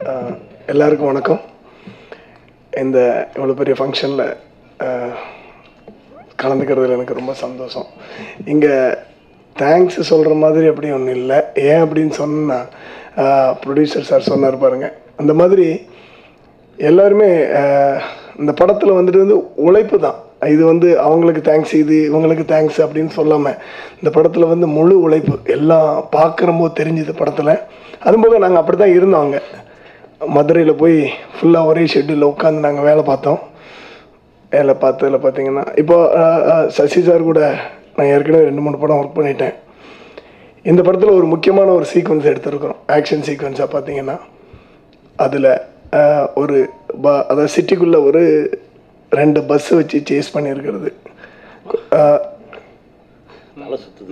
அஹ், எல்லாருக்கும் வணக்கம் இந்த இவ்வளோ பெரிய ஃபங்க்ஷனில் கலந்துக்கிறதுல எனக்கு ரொம்ப சந்தோஷம் இங்கே தேங்க்ஸ் சொல்கிற மாதிரி அப்படி ஒன்றும் இல்லை ஏன் அப்படின்னு சொன்னால் ப்ரொடியூசர் சார் சொன்னார் பாருங்க அந்த மாதிரி எல்லாருமே அஹ், இந்த படத்தில் வந்துட்டு வந்து உழைப்பு தான் இது வந்து அவங்களுக்கு தேங்க்ஸ் இது இவங்களுக்கு தேங்க்ஸ் அப்படின்னு சொல்லாமல் இந்த படத்தில் வந்து முழு உழைப்பு எல்லாம் பார்க்குறம்போது தெரிஞ்சுது படத்தில் அதுபோக நாங்கள் அப்படி தான் இருந்தோம் அங்கே மதுரையில் போய் ஃபுல்லாக ஒரே ஷெட்யூலில் உட்காந்து நாங்கள் வேலை பார்த்தோம் வேலை பார்த்ததில் பார்த்தீங்கன்னா இப்போ அஹ், அஹ், சசி சார் கூட நான் ஏற்கனவே ரெண்டு மூணு படம் ஒர்க் பண்ணிட்டேன் இந்த படத்தில் ஒரு முக்கியமான ஒரு சீக்வன்ஸ் எடுத்திருக்கிறோம் ஆக்ஷன் சீக்வன்ஸாக பார்த்தீங்கன்னா அதில் ஒரு ப அதாவது சிட்டிக்குள்ளே ஒரு ரெண்டு பஸ்ஸை வச்சு சேஸ் பண்ணியிருக்கிறது அஹ், தலை சுத்துது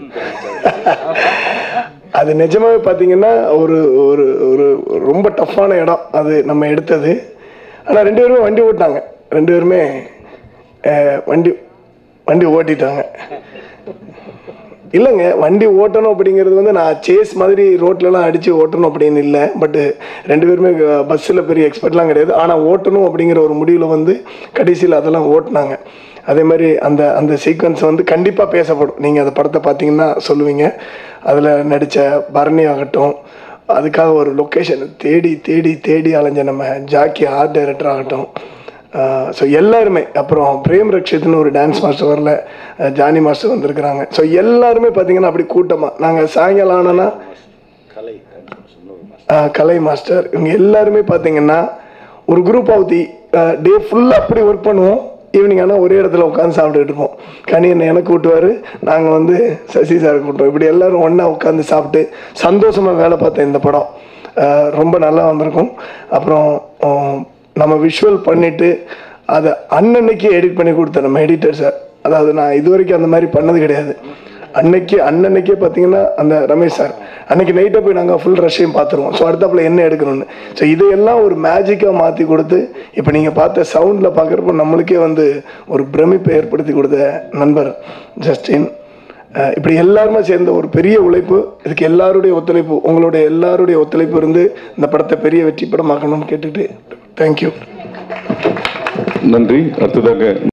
அது நிஜமாவே பார்த்தீங்கன்னா ஒரு ஒரு ஒரு ரொம்ப டஃப்பான இடம் அது நம்ம எடுத்தது ஆனால் ரெண்டு பேருமே வண்டி ஓட்டினாங்க ரெண்டு பேருமே அஹ், வண்டி வண்டி ஓட்டிட்டாங்க இல்லைங்க வண்டி ஓட்டணும் அப்படிங்கிறது வந்து நான் சேஸ் மாதிரி ரோட்லலாம் அடித்து ஓட்டணும் அப்படின்னு இல்லை பட்டு ரெண்டு பேருமே பஸ்ஸில் பெரிய எக்ஸ்பர்ட்லாம் கிடையாது ஆனால் ஓட்டணும் அப்படிங்கிற ஒரு முடிவில் வந்து கடைசியில் அதெல்லாம் ஓட்டினாங்க அதே மாதிரி அந்த அந்த சீக்வன்ஸ் வந்து கண்டிப்பாக பேசப்படும் நீங்கள் அந்த படத்தை பார்த்தீங்கன்னா சொல்லுவீங்க அதில் நடித்த பரணி ஆகட்டும் அதுக்காக ஒரு லொக்கேஷன் தேடி தேடி தேடி அலைஞ்ச நம்ம ஜாக்கி ஆர்ட் டைரக்டர் ஆகட்டும் ஸோ எல்லாருமே அப்புறம் பிரேம் ரக்ஷித்னு ஒரு டான்ஸ் மாஸ்டர் வரல அஹ் ஜானி மாஸ்டர் வந்திருக்கிறாங்க ஸோ எல்லாருமே பார்த்தீங்கன்னா அப்படி கூட்டமாக நாங்கள் சாயங்காலம் ஆனோன்னா கலை சொன்ன ஒரு ஆஹ் கலை மாஸ்டர் இவங்க எல்லாருமே பார்த்தீங்கன்னா ஒரு குரூப் ஆஃப் தி டே ஃபுல்லாக அப்படி ஒர்க் பண்ணுவோம் ஈவினிங் ஆனால் ஒரே இடத்துல உட்காந்து சாப்பிட்டுட்டு இருப்போம் கனி என்ன எனக்கு கூட்டுவார் நாங்கள் வந்து சசி சார் கூட்டுவோம் இப்படி எல்லாரும் ஒன்றா உட்காந்து சாப்பிட்டு சந்தோஷமாக வேலை பார்த்தேன் இந்த படம் ஆஹ் ரொம்ப நல்லா வந்திருக்கும் அப்புறம் ஆஹ் நம்ம விஷுவல் பண்ணிவிட்டு அதை அன்னன்னைக்கு எடிட் பண்ணி கொடுத்த நம்ம எடிட்டர் சார் அதாவது நான் இது வரைக்கும் அந்த மாதிரி பண்ணது கிடையாது அன்னைக்கு அன்னன்னைக்கே பார்த்தீங்கன்னா அந்த ரமேஷ் சார் அன்னைக்கு நைட்டை போய் நாங்கள் ஃபுல் ரஷ்ஷையும் பார்த்துருவோம் ஸோ அடுத்தாப்புல என்ன எடுக்கணும்னு ஸோ இதையெல்லாம் ஒரு மேஜிக்காக மாற்றி கொடுத்து இப்போ நீங்கள் பார்த்த சவுண்டில் பார்க்குறப்போ நம்மளுக்கே வந்து ஒரு பிரமிப்பை ஏற்படுத்தி கொடுத்த நண்பர் ஜஸ்டின் அஹ் இப்படி எல்லாருமே சேர்ந்த ஒரு பெரிய உழைப்பு இதுக்கு எல்லாருடைய ஒத்துழைப்பு உங்களுடைய எல்லாருடைய ஒத்துழைப்பு இருந்து இந்த படத்தை பெரிய வெற்றி படமாக்கணும்னு கேட்டுட்டு தேங்க்யூ நன்றி அடுத்ததாக